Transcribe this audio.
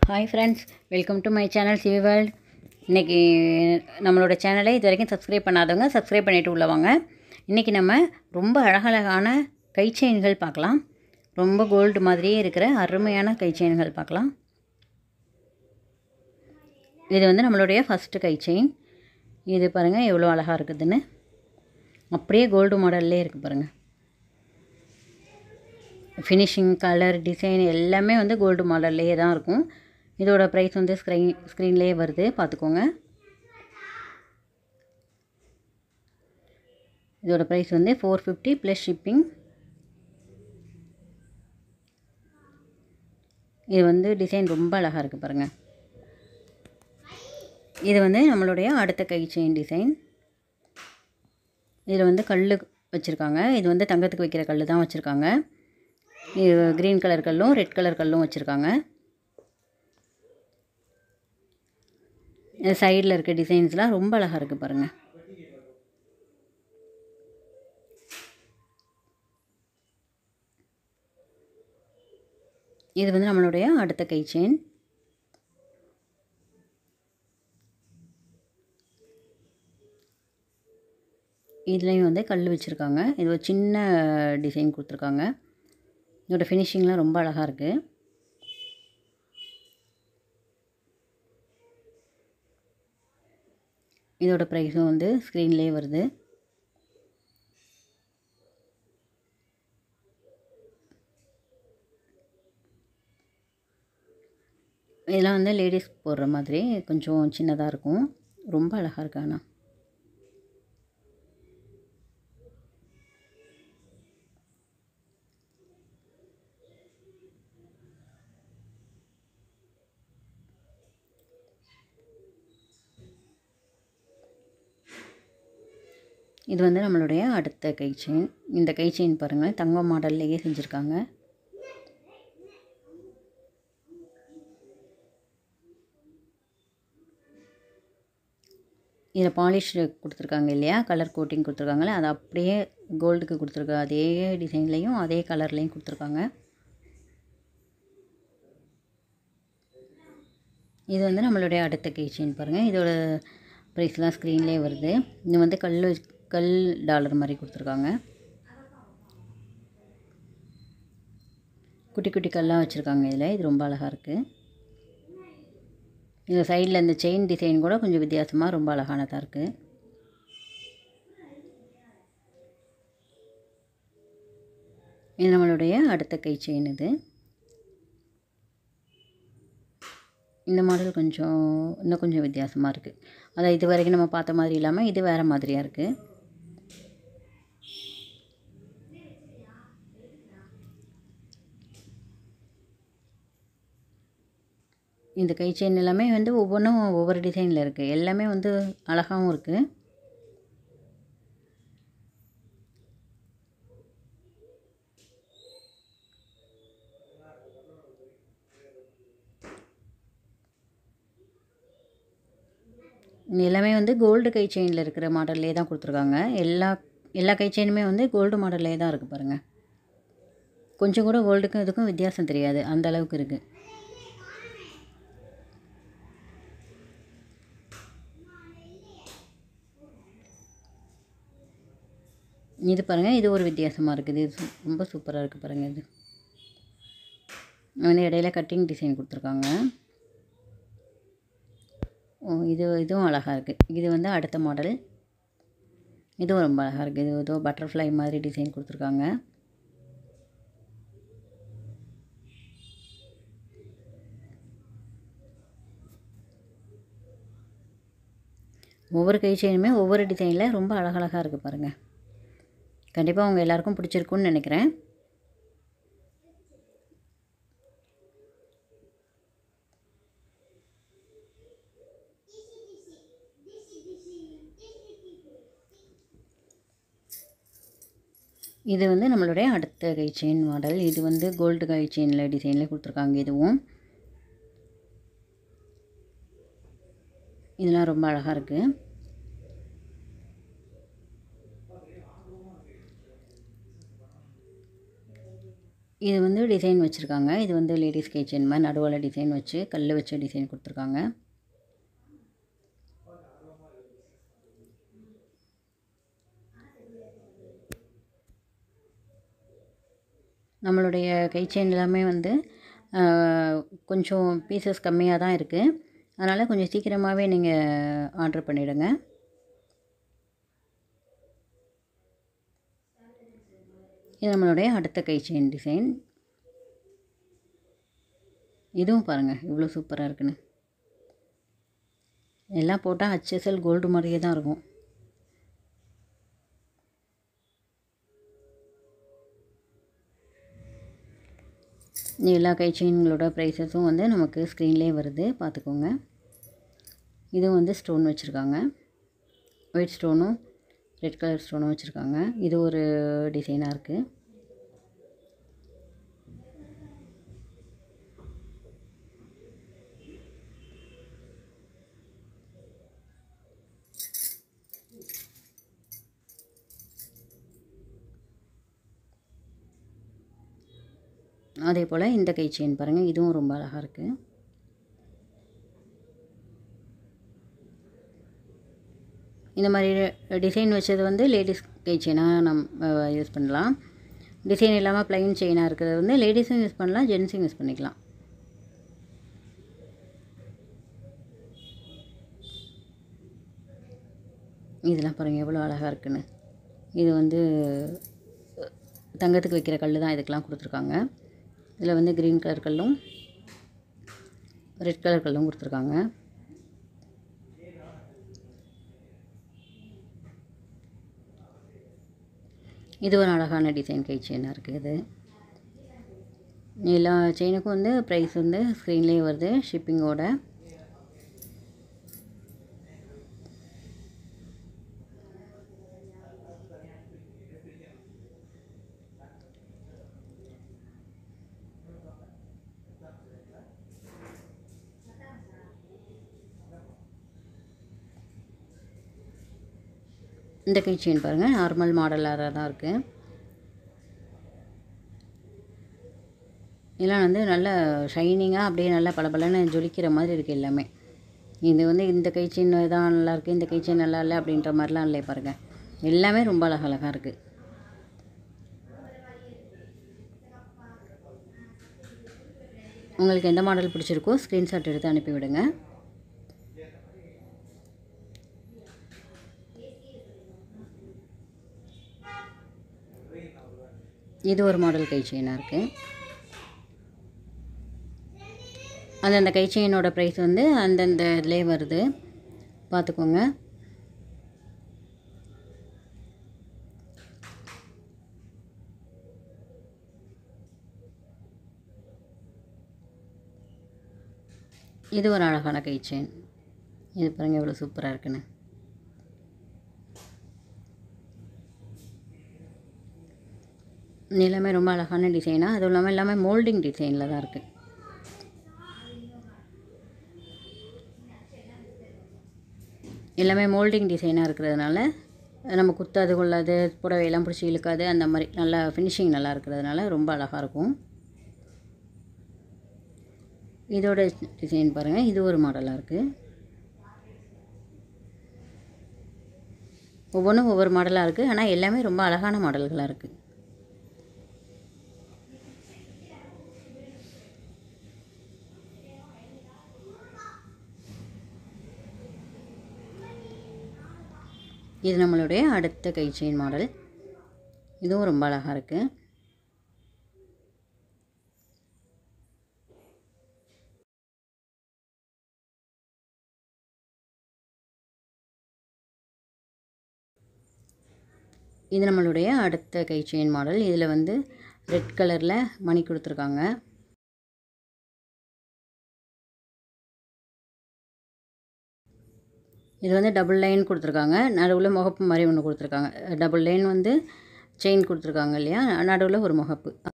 hi friends welcome to my channel CV world இன்றைக்கி நம்மளோட சேனலை இது வரைக்கும் சப்ஸ்கிரைப் பண்ணாதவங்க சப்ஸ்கிரைப் பண்ணிவிட்டு உள்ள வாங்க இன்றைக்கி நம்ம ரொம்ப அழகழகான கை செயின்கள் பார்க்கலாம் ரொம்ப கோல்டு மாதிரியே இருக்கிற அருமையான கை செயின்கள் பார்க்கலாம் இது வந்து நம்மளுடைய ஃபஸ்ட்டு கை செயின் இது பாருங்கள் எவ்வளோ அழகாக இருக்குதுன்னு அப்படியே கோல்டு மாடல்லே இருக்குது பாருங்கள் ஃபினிஷிங் கலர் டிசைன் எல்லாமே வந்து கோல்டு மாடல்லையே தான் இருக்கும் இதோட ப்ரைஸ் வந்து ஸ்க்ரீன் ஸ்க்ரீன்லேயே வருது பார்த்துக்கோங்க இதோட ப்ரைஸ் வந்து ஃபோர் ஃபிஃப்டி ப்ளஸ் ஷிப்பிங் இது வந்து டிசைன் ரொம்ப அழகாக இருக்குது பாருங்கள் இது வந்து நம்மளுடைய அடுத்த கை செயின் டிசைன் இதில் வந்து கல் வச்சுருக்காங்க இது வந்து தங்கத்துக்கு வைக்கிற கல் தான் வச்சுருக்காங்க இது க்ரீன் கலர் கல்லும் ரெட் கலர் கல்லும் வச்சுருக்காங்க சைடில் இருக்க டிசைன்ஸ்லாம் ரொம்ப அழகாக இருக்குது பாருங்கள் இது வந்து நம்மளுடைய அடுத்த கை செயின் இதுலேயும் வந்து கல் வச்சுருக்காங்க இது ஒரு சின்ன டிசைன் கொடுத்துருக்காங்க இதோட ஃபினிஷிங்லாம் ரொம்ப அழகாக இருக்குது இதோட ப்ரைஸும் வந்து ஸ்க்ரீன்லேயே வருது இதெல்லாம் வந்து லேடிஸ் போடுற மாதிரி கொஞ்சம் சின்னதாக இருக்கும் ரொம்ப அழகாக இருக்கு ஆனால் இது வந்து நம்மளுடைய அடுத்த கை செயின் இந்த கை செயின் பாருங்கள் தங்க மாடல்லையே செஞ்சுருக்காங்க இதில் பாலிஷ் கொடுத்துருக்காங்க இல்லையா கலர் கோட்டிங் கொடுத்துருக்காங்களே அது அப்படியே கோல்டுக்கு கொடுத்துருக்க அதே டிசைன்லேயும் அதே கலர்லேயும் கொடுத்துருக்காங்க இது வந்து நம்மளுடைய அடுத்த கை செயின் பாருங்கள் இதோட ப்ரைஸ்லாம் ஸ்க்ரீன்லேயே வருது இது வந்து கல் கல் டாலர் மாதிரி கொடுத்துருக்காங்க குட்டி குட்டி கல்லாக வச்சுருக்காங்க இதில் இது ரொம்ப அழகாக இருக்குது இந்த சைடில் இந்த செயின் டிசைன் கூட கொஞ்சம் வித்தியாசமாக ரொம்ப அழகானதாக இருக்குது இது நம்மளுடைய அடுத்த கை செயின் இது இந்த மாடல் கொஞ்சம் இன்னும் கொஞ்சம் வித்தியாசமாக இருக்குது அதான் இது வரைக்கும் நம்ம பார்த்த மாதிரி இல்லாமல் இது வேறு மாதிரியாக இருக்குது இந்த கை செயின் எல்லாமே வந்து ஒவ்வொன்றும் ஒவ்வொரு டிசைனில் இருக்குது எல்லாமே வந்து அழகாகவும் இருக்குது எல்லாமே வந்து கோல்டு கை செயினில் இருக்கிற மாடல்லே தான் கொடுத்துருக்காங்க எல்லா எல்லா கை செயினுமே வந்து கோல்டு மாடல்லே தான் இருக்குது பாருங்கள் கொஞ்சம் கூட கோல்டுக்கும் இதுக்கும் வித்தியாசம் தெரியாது அந்த அளவுக்கு இருக்குது இது பாருங்கள் இது ஒரு வித்தியாசமாக இருக்குது இது ரொம்ப சூப்பராக இருக்குது பாருங்கள் இது வந்து இடையில கட்டிங் டிசைன் கொடுத்துருக்காங்க ஓ இது இதுவும் அழகாக இருக்குது இது வந்து அடுத்த மாடல் இதுவும் ரொம்ப அழகாக இருக்குது இது ஏதோ பட்டர்ஃப்ளை மாதிரி டிசைன் கொடுத்துருக்காங்க ஒவ்வொரு கை செயினுமே ஒவ்வொரு டிசைனில் ரொம்ப அழகழகாக இருக்குது பாருங்கள் கண்டிப்பாக அவங்க எல்லாருக்கும் பிடிச்சிருக்குன்னு நினைக்கிறேன் இது வந்து நம்மளுடைய அடுத்த கை செயின் மாடல் இது வந்து கோல்டு கை செயினில் டிசைனில் கொடுத்துருக்காங்க இதுவும் இதெல்லாம் ரொம்ப அழகாக இருக்குது இது வந்து டிசைன் வச்சுருக்காங்க இது வந்து லேடிஸ் கிச்சன் மாதிரி நடுவில் டிசைன் வச்சு கல் வச்சு டிசைன் கொடுத்துருக்காங்க நம்மளுடைய கை செயின் எல்லாமே வந்து கொஞ்சம் பீசஸ் கம்மியாக தான் இருக்குது அதனால் கொஞ்சம் சீக்கிரமாகவே நீங்கள் ஆர்டர் பண்ணிவிடுங்க இது நம்மளுடைய அடுத்த கை செயின் டிசைன் இதுவும் பாருங்கள் இவ்வளோ சூப்பராக இருக்குன்னு எல்லாம் போட்டால் ஹச்எஸ்எல் கோல்டு மாதிரியே தான் இருக்கும் எல்லா கை செயின்களோட ப்ரைஸஸும் வந்து நமக்கு ஸ்க்ரீன்லேயே வருது பார்த்துக்கோங்க இதுவும் வந்து ஸ்டோன் வச்சுருக்காங்க ஒயிட் ஸ்டோனும் ரெட் கலர் ஸ்டோனும் வச்சுருக்காங்க இது ஒரு டிசைனாக இருக்குது அதே போல் இந்த கை செயின் பாருங்கள் இதுவும் ரொம்ப அழகாக இருக்குது இந்த மாதிரி டிசைன் வச்சது வந்து லேடிஸ் கை செயினாக நம்ம யூஸ் பண்ணலாம் டிசைன் இல்லாமல் ப்ளைன் செயினாக இருக்கிறது வந்து லேடிஸும் யூஸ் பண்ணலாம் ஜென்ஸும் யூஸ் பண்ணிக்கலாம் இதெல்லாம் பாருங்கள் எவ்வளோ அழகாக இருக்குன்னு இது வந்து தங்கத்துக்கு வைக்கிற கல் தான் இதுக்கெலாம் கொடுத்துருக்காங்க இதில் வந்து க்ரீன் கலர் கல்லும் ரெட் கலர் கல்லும் கொடுத்துருக்காங்க இது ஒரு அழகான டிசைன் கை செயினாக இருக்குது எல்லா செயினுக்கும் வந்து ப்ரைஸ் வந்து ஸ்க்ரீன்லேயே வருது ஷிப்பிங்கோட இந்த கை செயின் பாருங்கள் நார்மல் மாடலாக தான் இருக்குது இதெல்லாம் வந்து நல்ல ஷைனிங்காக அப்படியே நல்லா பளபளன்னு ஜொலிக்கிற மாதிரி இருக்குது எல்லாமே இது வந்து இந்த கை செயின் தான் நல்லா இருக்குது இந்த கை செயின் நல்லா இல்லை அப்படின்ற மாதிரிலாம் இல்லை பாருங்கள் எல்லாமே ரொம்ப அழகழகாக இருக்குது உங்களுக்கு எந்த மாடல் பிடிச்சிருக்கோ ஸ்க்ரீன்ஷாட் எடுத்து அனுப்பிவிடுங்க இது ஒரு மாடல் கை செயினாக இருக்குது அந்தந்த கை செயினோட ப்ரைஸ் வந்து அந்தந்த இதிலே வருது பார்த்துக்கோங்க இது ஒரு அழகான கை செயின் இது பாருங்கள் எவ்வளோ சூப்பராக இருக்குன்னு எல்லாமே ரொம்ப அழகான டிசைனாக அதுவும் இல்லாமல் எல்லாமே மோல்டிங் டிசைனில் தான் இருக்குது எல்லாமே மோல்டிங் டிசைனாக இருக்கிறதுனால நம்ம குத்தாது கொள்ளாது புடவையெல்லாம் பிடிச்சி இழுக்காது அந்த மாதிரி நல்லா ஃபினிஷிங் நல்லா இருக்கிறதுனால ரொம்ப அழகாக இருக்கும் இதோட டிசைன் பாருங்கள் இது ஒரு மாடலாக இருக்குது ஒவ்வொன்றும் ஒவ்வொரு மாடலாக இருக்குது ஆனால் எல்லாமே ரொம்ப அழகான மாடல்களாக இருக்குது இது நம்மளுடைய அடுத்த கை செயின் மாடல் இதுவும் ரொம்ப அழகாக இருக்குது இது நம்மளுடைய அடுத்த கை செயின் மாடல் இதில் வந்து ரெட் கலரில் மணி கொடுத்துருக்காங்க இது வந்து டபுள் லைன் கொடுத்துருக்காங்க நடுவில் முகப்பு மாதிரி ஒன்று கொடுத்துருக்காங்க டபுள் லைன் வந்து செயின் கொடுத்துருக்காங்க இல்லையா நடுவில் ஒரு முகப்பு